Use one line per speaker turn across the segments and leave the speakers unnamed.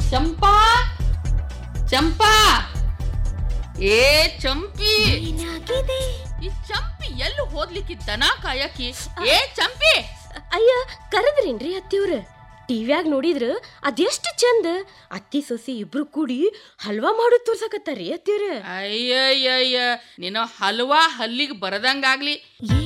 ಚಂಪಾ ಚಂಪಾ ಏ ಚಂಪಿ ಈ ಚಂಪಿ ಎಲ್ಲಿ ಹೋಗ್ಲಿಕ್ಕೆ ದನ ಕಾಯಕಿ ಏ ಚಂಪಿ
ಅಯ್ಯ ಕರೆದ್ರೇನ್ರಿ ಅತ್ತಿಯವ್ರ ಟಿವ್ಯಾಗ ನೋಡಿದ್ರ ಅದೆಷ್ಟು ಚಂದ ಅತ್ತಿ ಸೊಸಿ ಇಬ್ರು ಕೂಡಿ ಹಲ್ವಾ ಮಾಡೋದ್ ತೋರ್ಸಕತ್ತಾರಿ ಅತ್ತಿಯವ್ರ
ಅಯ್ಯಯ್ಯಯ್ಯ ನಿನ್ನ ಹಲ್ವಾ ಹಲ್ಲಿಗೆ ಬರದಂಗಾಗ್ಲಿ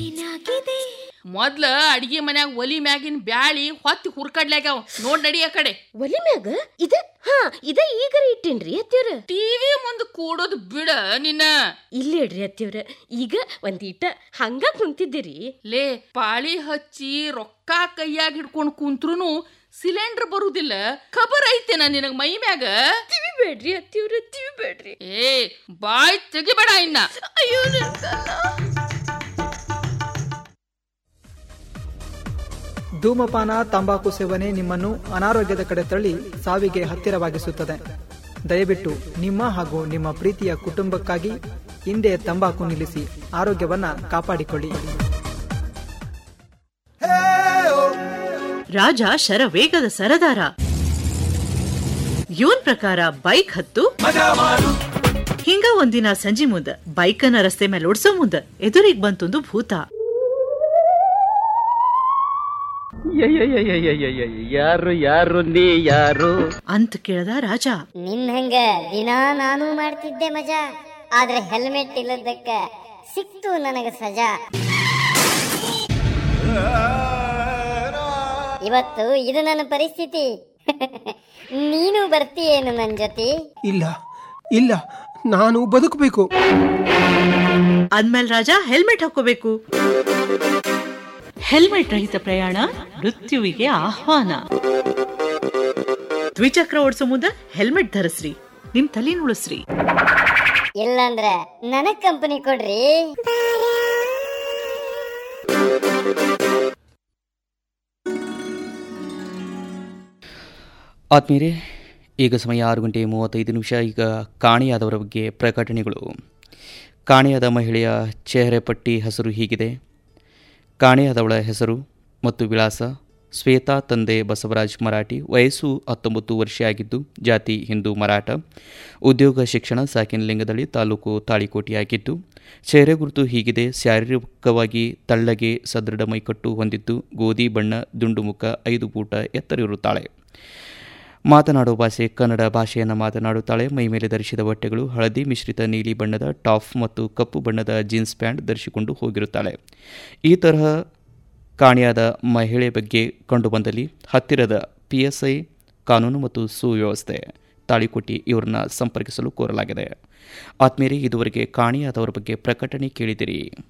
ಮೊದ್ಲ ಅಡಿಗೆ ಮನ್ಯಾಗ ಒಲಿ ಮ್ಯಾಗಿನ ಬ್ಯಾಳಿ ಹೊತ್ತಿ ಹುರ್ಕಡ್ಲಾಗ್ಯಾವ ನೋಡ್ ನಡಿ ಆ ಕಡೆ
ಒಲಿ ಮ್ಯಾಗ ಇದ ಹಾ ಇದ ಈಗರ ಇಟ್ಟೇನ್ರಿ ಅತ್ತಿಯವ್ರ
ಟಿವಿ ಮುಂದ್ ಕೂಡೋದು ಬಿಡ ನಿನ್ನ
ಇಲ್ಲೇಡ್ರಿ ಅತ್ತಿಯವ್ರ ಈಗ ಒಂದೀಟ ಹಂಗ ಕುಂತಿದ್ದೀರಿ
ಲೇ ಪಾಳಿ ಹಚ್ಚಿ ರೊಕ್ಕ ಕೈಯಾಗ ಹಿಡ್ಕೊಂಡ್ ಕುಂತ್ರುನು ಸಿಲಿಂಡರ್ ಬರುದಿಲ್ಲ ಖಬರ್ ಐತೆನ ನಿನಗ್ ಮೈ ಮ್ಯಾಗ
ತಿವಿ ಬೇಡ್ರಿ ಅತ್ತಿಯವ್ರ ತಿವಿ ಬೇಡ್ರಿ
ಏ ಬಾಯ್ ತೆಗಿಬೇಡ ಇನ್ನ
ಅಯ್ಯೋ ನನ್ ಕಾಲ.
ಧೂಮಪಾನ ತಂಬಾಕು ಸೇವನೆ ನಿಮ್ಮನ್ನು ಅನಾರೋಗ್ಯದ ಕಡೆ ತಳ್ಳಿ ಸಾವಿಗೆ ಹತ್ತಿರವಾಗಿಸುತ್ತದೆ ದಯವಿಟ್ಟು ನಿಮ್ಮ ಹಾಗೂ ನಿಮ್ಮ ಪ್ರೀತಿಯ ಕುಟುಂಬಕ್ಕಾಗಿ ಹಿಂದೆ ತಂಬಾಕು ನಿಲ್ಲಿಸಿ ಆರೋಗ್ಯವನ್ನ ಕಾಪಾಡಿಕೊಳ್ಳಿ
ರಾಜ ಶರವೇಗದ ಸರದಾರ ಇವನ್ ಪ್ರಕಾರ ಬೈಕ್ ಹತ್ತು ಹಿಂಗ ಒಂದಿನ ಸಂಜಿ ಮುಂದ ಬೈಕನ್ನ ರಸ್ತೆ ಮೇಲೆ ಓಡ್ಸೋ ಮುಂದ ಎದುರಿಗೆ ಬಂತೊಂದು ಭೂತ
ಯಾರು ಯಾರು ನೀ ಯಾರು
ಅಂತ ಕೇಳ್ದ ರಾಜ
ನಿನ್ ಹಂಗ ದಿನಾ ನಾನು ಮಾಡ್ತಿದ್ದೆ ಮಜಾ ಆದ್ರೆ ಹೆಲ್ಮೆಟ್ ಇಲ್ಲದಕ್ಕ ಸಿಕ್ತು ನನಗ ಸಜಾ ಇವತ್ತು ಇದು ನನ್ನ ಪರಿಸ್ಥಿತಿ ನೀನು ಬರ್ತೀಯೇನು ನನ್ ಜೊತೆ
ಇಲ್ಲ ಇಲ್ಲ ನಾನು ಬದುಕಬೇಕು
ಅಂದ್ಮೇಲ್ ರಾಜ ಹೆಲ್ಮೆಟ್ ಹಾಕೋಬೇಕು ಹೆಲ್ಮೆಟ್ ರಹಿತ ಪ್ರಯಾಣ ಮೃತ್ಯುವಿಗೆ ಆಹ್ವಾನ ದ್ವಿಚಕ್ರ ಓಡಿಸೋ ಮುಂದ ಹೆಲ್ಮೆಟ್ ಧರಿಸ್ರಿ ನಿಮ್ ತಲೆ ಉಳಿಸ್ರಿ
ಇಲ್ಲಂದ್ರ ನನಗ್ ಕಂಪನಿ ಕೊಡ್ರಿ
ಆತ್ಮೀಯರೇ ಈಗ ಸಮಯ ಆರು ಗಂಟೆ ಮೂವತ್ತೈದು ನಿಮಿಷ ಈಗ ಕಾಣೆಯಾದವರ ಬಗ್ಗೆ ಪ್ರಕಟಣೆಗಳು ಕಾಣೆಯಾದ ಮಹಿಳೆಯ ಚೆಹರೆ ಪಟ್ಟಿ ಹೆಸರು ಹೀಗಿದೆ ಕಾಣೆಯಾದವಳ ಹೆಸರು ಮತ್ತು ವಿಳಾಸ ಶ್ವೇತಾ ತಂದೆ ಬಸವರಾಜ್ ಮರಾಠಿ ವಯಸ್ಸು ಹತ್ತೊಂಬತ್ತು ವರ್ಷ ಆಗಿದ್ದು ಜಾತಿ ಹಿಂದೂ ಮರಾಠ ಉದ್ಯೋಗ ಶಿಕ್ಷಣ ಸಾಕಿನಲಿಂಗದಳ್ಳಿ ತಾಲೂಕು ತಾಳಿಕೋಟೆಯಾಗಿದ್ದು ಚೆಹರೆ ಗುರುತು ಹೀಗಿದೆ ಶಾರೀರಿಕವಾಗಿ ತಳ್ಳಗೆ ಸದೃಢ ಮೈಕಟ್ಟು ಹೊಂದಿದ್ದು ಗೋಧಿ ಬಣ್ಣ ದುಂಡು ಮುಖ ಐದು ಫೂಟ ಎತ್ತರ ಇರುತ್ತಾಳೆ ಮಾತನಾಡುವ ಭಾಷೆ ಕನ್ನಡ ಭಾಷೆಯನ್ನು ಮಾತನಾಡುತ್ತಾಳೆ ಮೈಮೇಲೆ ಧರಿಸಿದ ಬಟ್ಟೆಗಳು ಹಳದಿ ಮಿಶ್ರಿತ ನೀಲಿ ಬಣ್ಣದ ಟಾಪ್ ಮತ್ತು ಕಪ್ಪು ಬಣ್ಣದ ಜೀನ್ಸ್ ಪ್ಯಾಂಟ್ ಧರಿಸಿಕೊಂಡು ಹೋಗಿರುತ್ತಾಳೆ ಈ ತರಹ ಕಾಣೆಯಾದ ಮಹಿಳೆ ಬಗ್ಗೆ ಕಂಡುಬಂದಲ್ಲಿ ಹತ್ತಿರದ ಪಿ ಎಸ್ ಐ ಕಾನೂನು ಮತ್ತು ಸುವ್ಯವಸ್ಥೆ ತಾಳಿಕೊಟ್ಟಿ ಇವರನ್ನ ಸಂಪರ್ಕಿಸಲು ಕೋರಲಾಗಿದೆ ಆತ್ಮೀಯರೇ ಇದುವರೆಗೆ ಕಾಣೆಯಾದವರ ಬಗ್ಗೆ ಪ್ರಕಟಣೆ ಕೇಳಿದಿರಿ